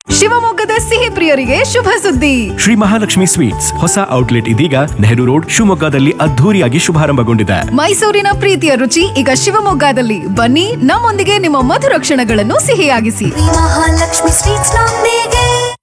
ಶಿವಮೊಗ್ಗದ ಸಿಹಿ ಪ್ರಿಯರಿಗೆ ಶುಭ ಸುದ್ದಿ ಶ್ರೀ ಮಹಾಲಕ್ಷ್ಮಿ ಸ್ವೀಟ್ಸ್ ಹೊಸ ಔಟ್ಲೆಟ್ ಇದೀಗ ನೆಹರು ರೋಡ್ ಶಿವಮೊಗ್ಗದಲ್ಲಿ ಅದ್ಧೂರಿಯಾಗಿ ಶುಭಾರಂಭಗೊಂಡಿದೆ ಮೈಸೂರಿನ ಪ್ರೀತಿಯ ರುಚಿ ಈಗ ಶಿವಮೊಗ್ಗದಲ್ಲಿ ಬನ್ನಿ ನಮ್ಮೊಂದಿಗೆ ನಿಮ್ಮ ಮಧುರ ಕ್ಷಣಗಳನ್ನು ಸಿಹಿಯಾಗಿಸಿ ಮಹಾಲಕ್ಷ್ಮಿ ಸ್ವೀಟ್ಸ್ ನೊಂದಿಗೆ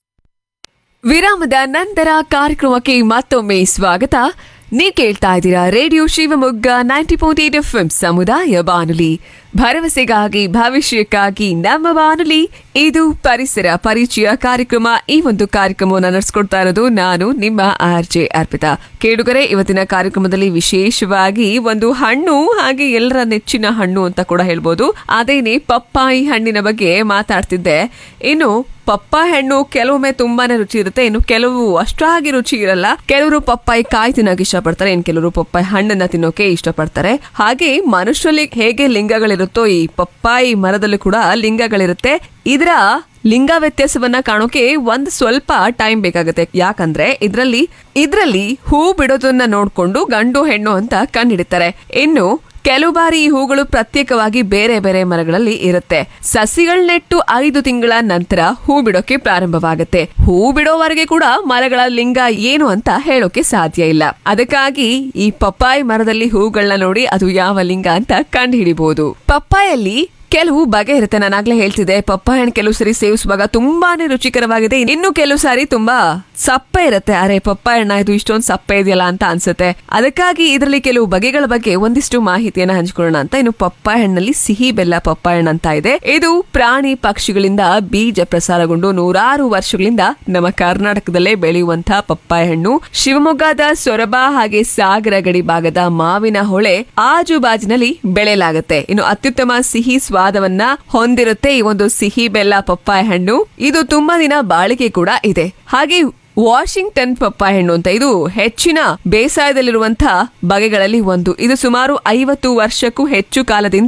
ವಿರಾಮದ ನಂತರ ಕಾರ್ಯಕ್ರಮಕ್ಕೆ ಮತ್ತೊಮ್ಮೆ ಸ್ವಾಗತ ನೀವು ಕೇಳ್ತಾ ಇದ್ದೀರಾ radio Shivamogga ninety point eight F ಸಮುದಾಯ ಬಾನುಲಿ ಭರವಸೆಗಾಗಿ ಭವಿಷ್ಯಕ್ಕಾಗಿ ನಮ್ಮ ಬಾನುಲಿ ಇದು ಪರಿಸರ ಪರಿಚಯ ಕಾರ್ಯಕ್ರಮ ಈ ಒಂದು ಕಾರ್ಯಕ್ರಮವನ್ನು ನಡೆಸ್ಕೊಡ್ತಾ ಇರೋದು ನಾನು ನಿಮ್ಮ ಆರ್ ಜೆ ಅರ್ಪಿತಾ ಕೇಳುಗರೆ ಇವತ್ತಿನ ಕಾರ್ಯಕ್ರಮದಲ್ಲಿ ವಿಶೇಷವಾಗಿ ಒಂದು ಹಣ್ಣು ಹಾಗೆ ಎಲ್ಲರ ನೆಚ್ಚಿನ ಹಣ್ಣು ಅಂತ ಕೂಡ ಹೇಳ್ಬೋದು ಅದೇನೆ ಪಪ್ಪಾಯಿ ಹಣ್ಣಿನ ಬಗ್ಗೆ ಮಾತಾಡ್ತಿದ್ದೆ ಇನ್ನು ಪಪ್ಪಾಯಿ ಹಣ್ಣು ಕೆಲವೊಮ್ಮೆ ತುಂಬಾನೇ ರುಚಿ ಇರುತ್ತೆ ಇನ್ನು ಕೆಲವು ಅಷ್ಟಾಗಿ ರುಚಿ ಇರಲ್ಲ ಕೆಲವರು ಪಪ್ಪಾಯಿ ಕಾಯಿ ತಿನ್ನೋಕೆ ಇಷ್ಟಪಡ್ತಾರೆ ಇನ್ನು ಕೆಲವರು ಪಪ್ಪಾಯಿ ಹಣ್ಣನ್ನ ತಿನ್ನೋಕೆ ಇಷ್ಟಪಡ್ತಾರೆ ಹಾಗೆ ಮನುಷ್ಯರಲ್ಲಿ ಹೇಗೆ ಲಿಂಗಗಳಿರುತ್ತೋ ಈ ಪಪ್ಪಾಯಿ ಮರದಲ್ಲೂ ಕೂಡ ಲಿಂಗಗಳಿರುತ್ತೆ ಇದರ ಲಿಂಗ ವ್ಯತ್ಯಾಸವನ್ನ ಕಾಣೋಕೆ ಒಂದ್ ಸ್ವಲ್ಪ ಟೈಮ್ ಬೇಕಾಗುತ್ತೆ ಯಾಕಂದ್ರೆ ಇದ್ರಲ್ಲಿ ಇದ್ರಲ್ಲಿ ಹೂ ಬಿಡೋದನ್ನ ನೋಡ್ಕೊಂಡು ಗಂಡು ಹೆಣ್ಣು ಅಂತ ಕಂಡಿಡಿತಾರೆ ಇನ್ನು ಕೆಲವು ಬಾರಿ ಈ ಹೂಗಳು ಪ್ರತ್ಯೇಕವಾಗಿ ಬೇರೆ ಬೇರೆ ಮರಗಳಲ್ಲಿ ಇರುತ್ತೆ ಸಸಿಗಳ ನೆಟ್ಟು ಐದು ತಿಂಗಳ ನಂತರ ಹೂ ಬಿಡೋಕೆ ಪ್ರಾರಂಭವಾಗುತ್ತೆ ಹೂ ಬಿಡೋವರೆಗೆ ಕೂಡ ಮರಗಳ ಲಿಂಗ ಏನು ಅಂತ ಹೇಳೋಕೆ ಸಾಧ್ಯ ಇಲ್ಲ ಅದಕ್ಕಾಗಿ ಈ ಪಪ್ಪಾಯಿ ಮರದಲ್ಲಿ ಹೂಗಳನ್ನ ನೋಡಿ ಅದು ಯಾವ ಲಿಂಗ ಅಂತ ಕಂಡು ಹಿಡಿಬಹುದು ಪಪ್ಪಾಯಲ್ಲಿ ಕೆಲವು ಬಗೆ ಇರುತ್ತೆ ನಾನು ಆಗ್ಲೇ ಹೇಳ್ತಿದ್ದೆ ಪಪ್ಪಾಯ ಹಣ್ಣು ಕೆಲವು ಸರಿ ಸೇವಿಸುವಾಗ ತುಂಬಾನೇ ರುಚಿಕರವಾಗಿದೆ ಇನ್ನು ಕೆಲವು ಸಾರಿ ತುಂಬಾ ಸಪ್ಪೆ ಇರುತ್ತೆ ಅರೆ ಪಪ್ಪಾಯ ಹಣ್ಣ ಇದು ಇಷ್ಟೊಂದು ಸಪ್ಪೆ ಇದೆಯಲ್ಲ ಅಂತ ಅನ್ಸುತ್ತೆ ಅದಕ್ಕಾಗಿ ಇದರಲ್ಲಿ ಕೆಲವು ಬಗೆಗಳ ಬಗ್ಗೆ ಒಂದಿಷ್ಟು ಮಾಹಿತಿಯನ್ನ ಹಂಚ್ಕೊಳ್ಳೋಣ ಅಂತ ಇನ್ನು ಪಪ್ಪಾಯ ಹಣ್ಣಲ್ಲಿ ಸಿಹಿ ಬೆಲ್ಲ ಪಪ್ಪಾಯ ಹಣ್ಣು ಅಂತ ಇದೆ ಇದು ಪ್ರಾಣಿ ಪಕ್ಷಿಗಳಿಂದ ಬೀಜ ಪ್ರಸಾರಗೊಂಡು ನೂರಾರು ವರ್ಷಗಳಿಂದ ನಮ್ಮ ಕರ್ನಾಟಕದಲ್ಲೇ ಬೆಳೆಯುವಂತಹ ಪಪ್ಪಾಯ ಹಣ್ಣು ಶಿವಮೊಗ್ಗದ ಸೊರಬ ಹಾಗೆ ಸಾಗರ ಗಡಿ ಭಾಗದ ಮಾವಿನ ಹೊಳೆ ಆಜುಬಾಜಿನಲ್ಲಿ ಬೆಳೆಯಲಾಗುತ್ತೆ ಇನ್ನು ಅತ್ಯುತ್ತಮ ಸಿಹಿ ಸ್ವಾದವನ್ನ ಹೊಂದಿರುತ್ತೆ ಈ ಒಂದು ಸಿಹಿ ಬೆಲ್ಲ ಪಪ್ಪಾಯ ಹಣ್ಣು ಇದು ತುಂಬಾ ದಿನ ಬಾಳಿಕೆ ಕೂಡ ಇದೆ ಹಾಗೆ ವಾಷಿಂಗ್ಟನ್ ಪಪ್ಪಾಯ ಹಣ್ಣು ಅಂತ ಇದು ಹೆಚ್ಚಿನ ಬೇಸಾಯದಲ್ಲಿರುವಂತಹ ಬಗೆಗಳಲ್ಲಿ ಒಂದು ಇದು ಸುಮಾರು ಐವತ್ತು ವರ್ಷಕ್ಕೂ ಹೆಚ್ಚು ಕಾಲದಿಂದ